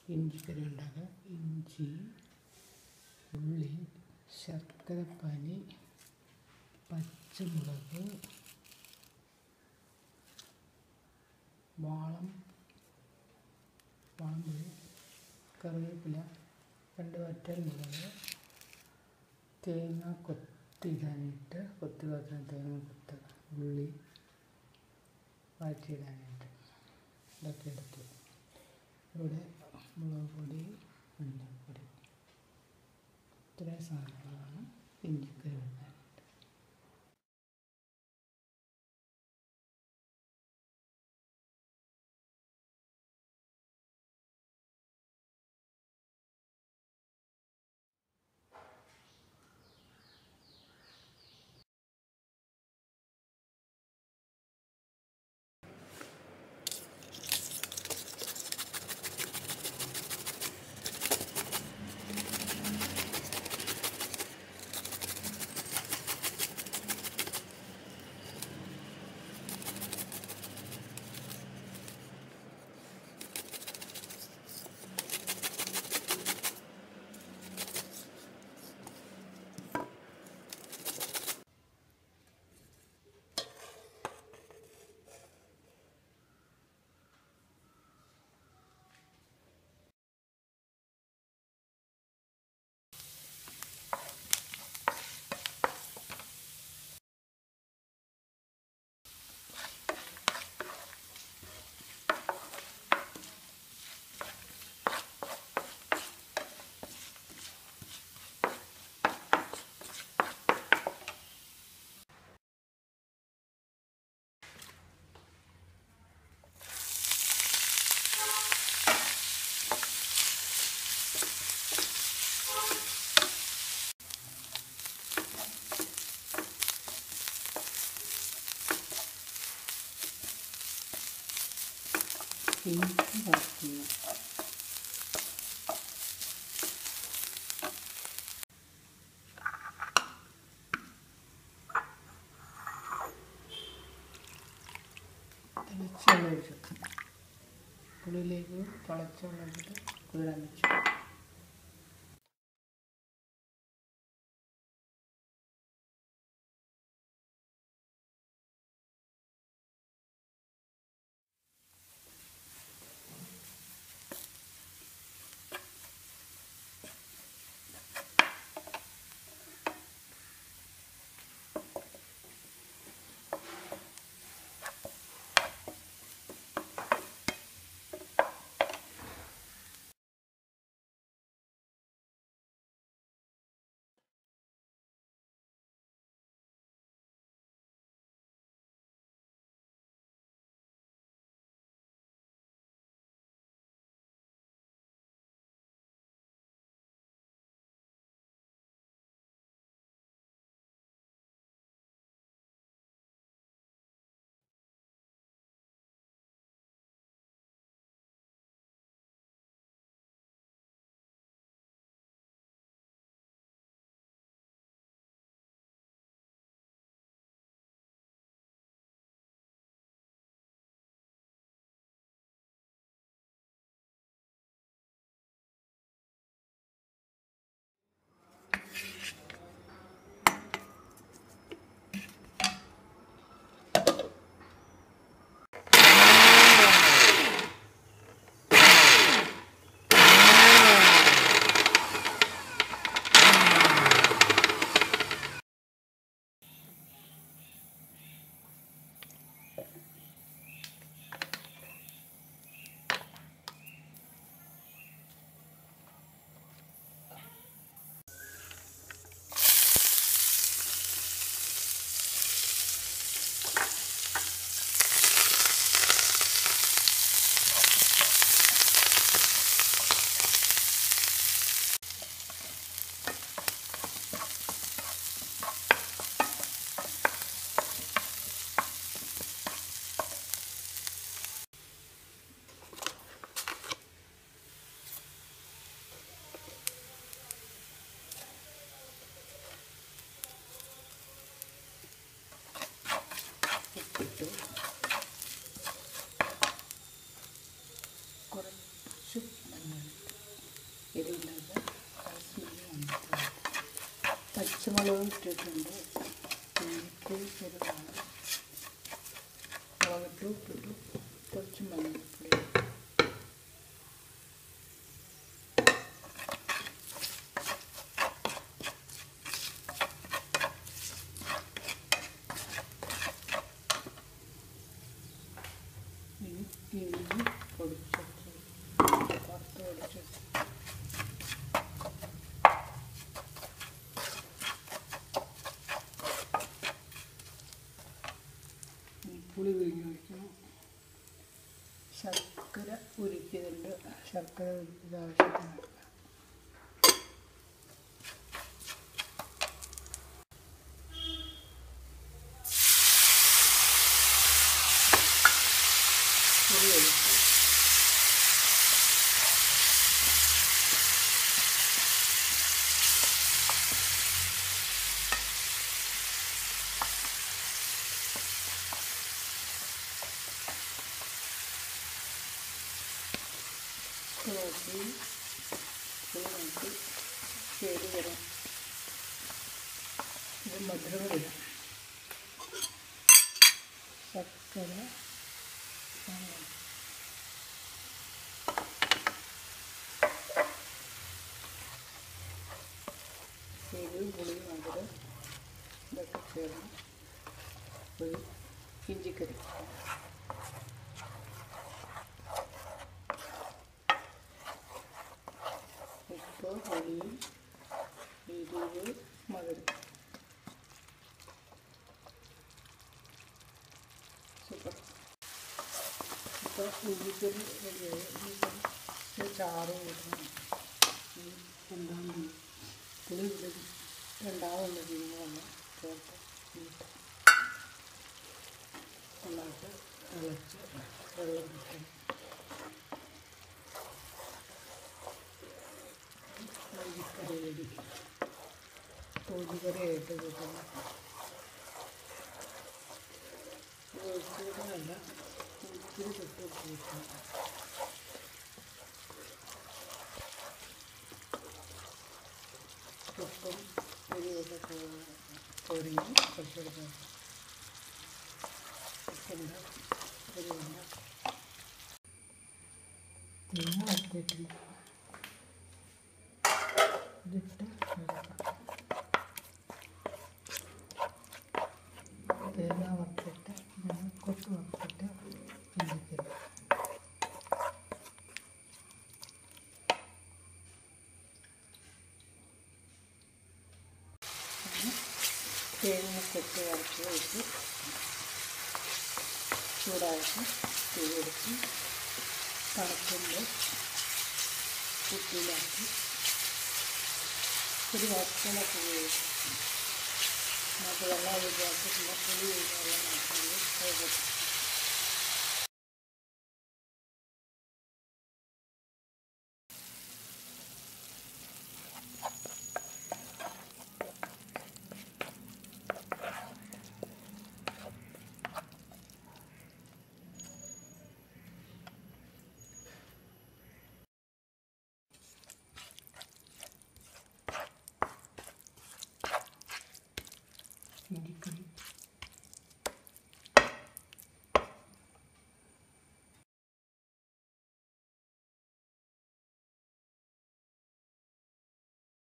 ഇഞ്ചിക്കറി ഉണ്ടാക്കാം ഇഞ്ചി ഉള്ളി ശർക്കരപ്പാനി പച്ചമുളക് വാളം വാളംപുളി കറിവേപ്പില രണ്ട് വറ്റൽ മുളക് തേങ്ങ കൊത്തിയിടാനായിട്ട് കൊത്തി വറുത്ത തേങ്ങ കൊത്ത് ഉള്ളി വഴറ്റിയിടാനായിട്ട് ഇതൊക്കെ എടുത്തു ഇവിടെ മുളക് പൊടി മഞ്ഞൾപ്പൊടി ഇത്രയും സാധനങ്ങളാണ് ഇഞ്ചിക്കറി വെക്കാനായിട്ട് ഇഞ്ചി വറുക്കുന്നു തിളച്ചുള്ള ഒഴിച്ചു പുളിയിലേക്ക് തിളച്ചുള്ള ഒഴിച്ചിട്ട് കുതിരാൻ വെച്ചു ഇട്ടു കുറച്ച് മഞ്ഞൾ എരിവില്ലാതെ സ്മെല്ല് വന്നിട്ടുണ്ട് പച്ചമുളകും ഇട്ടിട്ടുണ്ട് എനിക്ക് ചെറുതാണ് മുളകിട്ടു ഉപ്പിട്ടു കുറച്ച് മഞ്ഞൾപ്പൊടി ഇനി ഇഞ്ചി പൊടിച്ചിട്ട് വറുത്ത് പൊടിച്ചിട്ട് ഇനി പുളി പിഴിഞ്ഞ് ഒഴിക്കണം ശർക്കര ഉരുക്കിയതുണ്ട് ശർക്കര ഉരുക്കിയത് ആവശ്യത്തിന് പുളി ഒഴിച്ചു നോക്കി പുളി നോക്കി ശരി വരാം ഇത് മധുരമില്ല ശർക്കര അങ്ങനെ. എരിവ് പുളി മധുരം ഇതൊക്കെ ചേർന്ന് ഒരു ഇഞ്ചിക്കറി ഉപ്പ് പുളി എരിവ് മധുരം സൂപ്പർ ഇപ്പോൾ ഇഞ്ചിക്കറി റെഡിയായി ഇനിയിപ്പം ചാറ് കൂട്ടണം ഇനി എന്താണ് പുളി ഇവിടെ രണ്ടാമത് ജീവനുള്ള ചേർത്ത് ഇട്ട് നന്നായിട്ട് തിളച്ച് വെള്ളം കിട്ടണം കോഴിക്കറി റെഡി കോഴിക്കറിയായിട്ട് കൂട്ടണം ഒഴിച്ചിട്ടല്ല ഇത്തിരി തൊട്ട് കൂട്ടണം ഉപ്പും എരിവൊക്കെ പൊരിഞ്ഞ് കുറച്ചെടുക്കാം ഉപ്പുണ്ട് എരിവുണ്ട് തേങ്ങ വറുത്തിട്ടില്ല ഇതിട്ട് ഇളക്കാം. തേങ്ങ വറുത്തിട്ട് ഞാൻ കൊത്ത് വറുത്തിട്ട് ഇഞ്ചിക്കറി തേങ്ങ കൊത്ത് വറുത്ത് വെച്ച് ചൂടാക്കി തീയെടുത്ത് തണുക്കുമ്പോൾ കുപ്പിയിലാക്കി ഒരു വറുക്കലൊക്കെ ഉപയോഗിക്കും നമുക്ക് വെള്ളം ഒഴിവാക്കിയിട്ടില്ല പുളി ഒഴിച്ച് വെള്ളം മാറ്റുന്നത്